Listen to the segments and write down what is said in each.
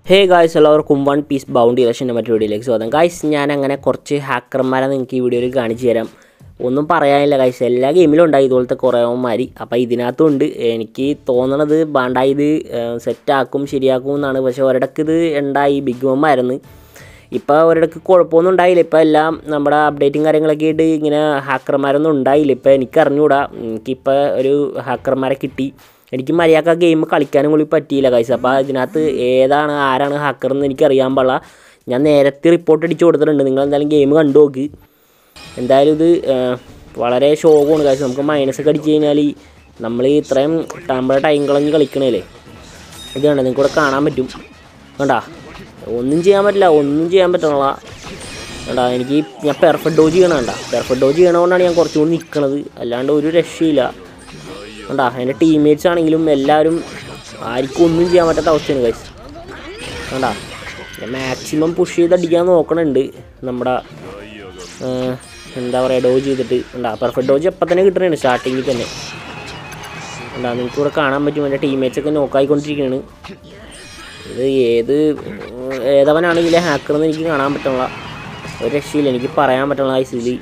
ഹേ guys എല്ലാവർക്കും one piece bounty ഇലക്ഷൻ്റെ മറ്റു വീഡിയോയിലേക്ക് സ്വാഗതം ഗായ്സ് ഞാൻ അങ്ങനെ കുറച്ച് ഹാക്കർമാരെ നിങ്ങൾക്ക് ഈ വീഡിയോയിൽ കാണിച്ചു തരാം ഒന്നും പറയാനില്ല ഗായ്സ് എല്ലാ ഗെയിമിലും ഉണ്ടായി ഇതുപോലത്തെ കുറേവന്മാർ അപ്പോൾ ഇതിനകത്തും ഉണ്ട് എനിക്ക് തോന്നണത് ബാണ്ടായത് സെറ്റാക്കും ശരിയാക്കും എന്നാണ് പക്ഷേ ഒരിടക്ക് ഇത് ഉണ്ടായി ബിഗ് മമ്മായിരുന്നു ഇപ്പോൾ ഒരിടക്ക് കുഴപ്പമൊന്നും ഉണ്ടായില്ല ഇപ്പോൾ എല്ലാം നമ്മുടെ അപ്ഡേറ്റും കാര്യങ്ങളൊക്കെ ആയിട്ട് ഇങ്ങനെ ഹാക്കർമാരൊന്നും ഉണ്ടായില്ല ഇപ്പോൾ എനിക്ക് അറിഞ്ഞുകൂടാ എനിക്കിപ്പോൾ ഒരു ഹാക്കർമാരെ കിട്ടി എനിക്ക് മര്യാദക്ക് ഗെയിം കളിക്കാനും കൂടി പറ്റിയില്ല കൈസ് അപ്പോൾ ഇതിനകത്ത് ഏതാണ് ആരാണ് ഹാക്കർ എന്ന് എനിക്ക് അറിയാൻ പാടില്ല ഞാൻ നേരത്തെ റിപ്പോർട്ട് അടിച്ച് കൊടുത്തിട്ടുണ്ട് നിങ്ങൾ എന്തായാലും ഗെയിം കണ്ടു നോക്ക് എന്തായാലും ഇത് ആ, വളരെ ശോകമാണ് കാശ് നമുക്ക് മൈനസ് ഒക്കെ അടിച്ച് കഴിഞ്ഞാൽ നമ്മൾ ഇത്രയും നമ്മുടെ ടൈം കളഞ്ഞ് കളിക്കണേലേ ഇത് കണ്ടോ നിങ്ങൾക്ക് ഇവിടെ കാണാൻ പറ്റും കണ്ടാ ഒന്നും ചെയ്യാൻ പറ്റില്ല ഒന്നും ചെയ്യാൻ പറ്റണില്ല കണ്ടാ എനിക്ക് ഞാൻ പെർഫെക്റ്റ് ഡോജ് ചെയ്യണം കണ്ടാ പെർഫെക്റ്റ് ഡോജ് ചെയ്യണതുകൊണ്ടാണ് ഞാൻ കുറച്ചുകൂടി നിൽക്കണത് അല്ലാണ്ട് ഒരു രക്ഷയില്ല കണ്ടാ എൻ്റെ ടീംമേറ്റ്സ് ആണെങ്കിലും എല്ലാവരും ആർക്കും ഒന്നും ചെയ്യാൻ പറ്റാത്ത അവസ്ഥയാണ് കൈസ് കണ്ടാ ഞാൻ മാക്സിമം പുഷ് ചെയ്ത് അടിക്കാൻ നോക്കണുണ്ട് നമ്മുടെ ആ, എന്താ പറയുക ഡോജ് ചെയ്തിട്ട് ഉണ്ടാ പെർഫെക്റ്റ് ഡോജ് എപ്പം തന്നെ കിട്ടണതാണ് സ്റ്റാർട്ടിങ്ങിൽ തന്നെ ഉണ്ടാ നിങ്ങൾക്ക് ഇവിടെ കാണാൻ പറ്റും എൻ്റെ ടീംമേറ്റ്സ് ഒക്കെ നോക്കായിക്കൊണ്ടിരിക്കുകയാണ് ഇത് ഏത് ഏതവനാണെങ്കിലും ഹാക്കർ എന്ന് എനിക്ക് കാണാൻ പറ്റണില്ല ഒരു രക്ഷയില്ല എനിക്ക് പറയാൻ പറ്റണില്ല ഈ സ്ഥിതി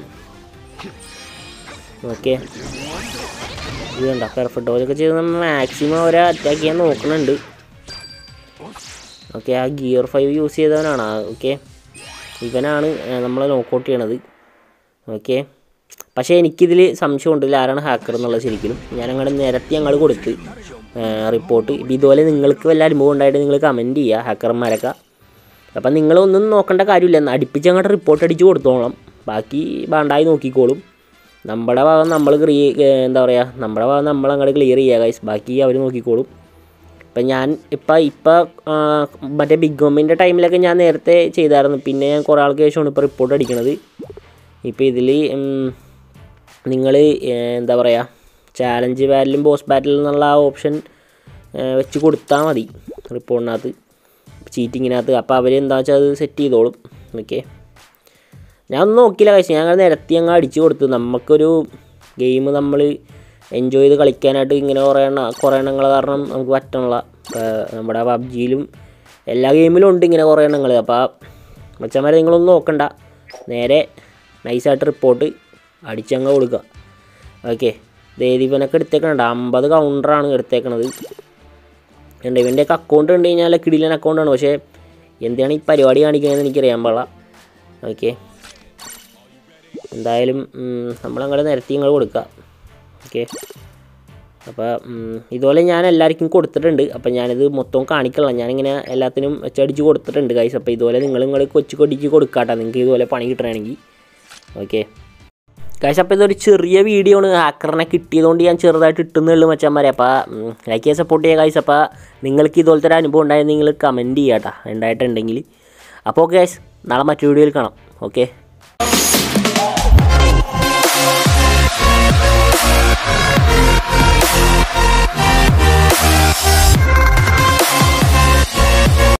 ഓക്കെ ഇത് കണ്ട പെർഫെക്റ്റ് ഡോജൊക്കെ ചെയ്ത് നമ്മൾ മാക്സിമം അവരെ അറ്റാക്ക് ചെയ്യാൻ നോക്കുന്നുണ്ട് ഓക്കെ ആ ഗിയർ ഫൈവ് യൂസ് ചെയ്തവനാണ് ഓക്കെ ഇവനാണ് നമ്മളെ നോക്കൗട്ട് ചെയ്യണത് ഓക്കെ പക്ഷേ എനിക്കിതിൽ സംശയമുണ്ട് ഇതിൽ ആരാണ് ഹാക്കർ എന്നുള്ളത് ശരിക്കും ഞാനങ്ങനെ നിരത്തി ഞങ്ങൾ കൊടുത്ത് റിപ്പോർട്ട് ഇപ്പം ഇതുപോലെ നിങ്ങൾക്ക് വല്ല അനുഭവം ഉണ്ടായിട്ട് നിങ്ങൾ കമൻറ്റ് ചെയ്യുക ഹാക്കർമാരൊക്കെ അപ്പം നിങ്ങളൊന്നും നോക്കേണ്ട കാര്യമില്ല അടുപ്പിച്ച് അങ്ങോട്ട് റിപ്പോർട്ട് അടിച്ച് കൊടുത്തോളാം ബാക്കി ബാണ്ടായി നോക്കിക്കോളും നമ്മുടെ ഭാഗം നമ്മൾ ക്രിയ എന്താ പറയുക നമ്മുടെ ഭാഗം നമ്മൾ അങ്ങോട്ട് ക്ലിയർ ചെയ്യുക ഗൈസ് ബാക്കി അവർ നോക്കിക്കോളും ഇപ്പം ഞാൻ ഇപ്പം ഇപ്പം മറ്റേ ബിഗ് മമ്മിൻ്റെ ടൈമിലൊക്കെ ഞാൻ നേരത്തെ ചെയ്തായിരുന്നു പിന്നെ ഞാൻ കുറേ ആൾക്ക് ശേഷമാണ് ഇപ്പോൾ റിപ്പോർട്ട് അടിക്കണത് ഇപ്പോൾ ഇതിൽ നിങ്ങൾ എന്താ പറയുക ചാലഞ്ച് ബാറ്റിലും ബോസ് ബാറ്റിലും എന്നുള്ള ആ ഓപ്ഷൻ വെച്ച് കൊടുത്താൽ മതി റിപ്പോർട്ടിനകത്ത് ചീറ്റിങ്ങിനകത്ത് അപ്പോൾ അവർ എന്താ വെച്ചാൽ അത് സെറ്റ് ചെയ്തോളും ഓക്കെ ഞാൻ ഒന്നും നോക്കിയില്ല കഴിച്ചു ഞാൻ അങ്ങനെ നിരത്തി അങ്ങ് അടിച്ചു കൊടുത്തു നമുക്കൊരു ഗെയിം നമ്മൾ എൻജോയ് ചെയ്ത് കളിക്കാനായിട്ട് ഇങ്ങനെ കുറേ എണ്ണ കുറേ എണ്ണങ്ങൾ കാരണം നമുക്ക് പറ്റണില്ല ഇപ്പം നമ്മുടെ പബ്ജിയിലും എല്ലാ ഗെയിമിലും ഉണ്ട് ഇങ്ങനെ കുറേ എണ്ണങ്ങൾ അപ്പോൾ മച്ചന്മാരെ നിങ്ങളൊന്നും നോക്കണ്ട നേരെ നൈസായിട്ട് റിപ്പോർട്ട് അടിച്ചങ്ങ് കൊടുക്കുക ഓക്കെ ദേദീപനൊക്കെ എടുത്തേക്കണുണ്ട് അമ്പത് കൗണ്ടറാണ് എടുത്തേക്കണത് ഉണ്ട് ഇവൻ്റെയൊക്കെ അക്കൗണ്ട് ഉണ്ട് കഴിഞ്ഞാൽ കിടിലൻ അക്കൗണ്ടാണ് പക്ഷേ എന്താണ് ഈ പരിപാടി കാണിക്കുന്നതെന്ന് എനിക്കറിയാൻ പാടില്ല ഓക്കെ എന്തായാലും ഉം, നമ്മളങ്ങോട്ട് നിരത്തി ഇങ്ങോട്ട് കൊടുക്കുക ഓക്കെ അപ്പോൾ ഉം, ഇതുപോലെ ഞാൻ എല്ലാവർക്കും കൊടുത്തിട്ടുണ്ട് അപ്പോൾ ഞാനിത് മൊത്തം കാണിക്കണം ഞാനിങ്ങനെ എല്ലാത്തിനും വെച്ചടിച്ച് കൊടുത്തിട്ടുണ്ട് കൈസ് അപ്പോൾ ഇതുപോലെ നിങ്ങൾ നിങ്ങൾ കൊച്ചു കൊടിച്ച് കൊടുക്കാട്ടോ നിങ്ങൾക്ക് ഇതുപോലെ പണി കിട്ടണമെങ്കിൽ ഓക്കെ കാശ് അപ്പോൾ ഇതൊരു ചെറിയ വീഡിയോ ആണ് ഹാക്കറിനെ കിട്ടിയതുകൊണ്ട് ഞാൻ ചെറുതായിട്ട് ഇട്ടുന്നുള്ളൂ മച്ചന്മാരെ അപ്പോൾ ലൈക്ക് ചെയ്യാൻ സപ്പോർട്ട് ചെയ്യുക കാശ് അപ്പോൾ നിങ്ങൾക്ക് ഇതുപോലത്തെ ഒരു അനുഭവം ഉണ്ടായാൽ നിങ്ങൾ കമൻറ്റ് ചെയ്യാട്ടോ ഉണ്ടായിട്ടുണ്ടെങ്കിൽ അപ്പോൾ ഓക്കെ നാളെ മറ്റു വീഡിയോയിൽ കാണാം ഓക്കെ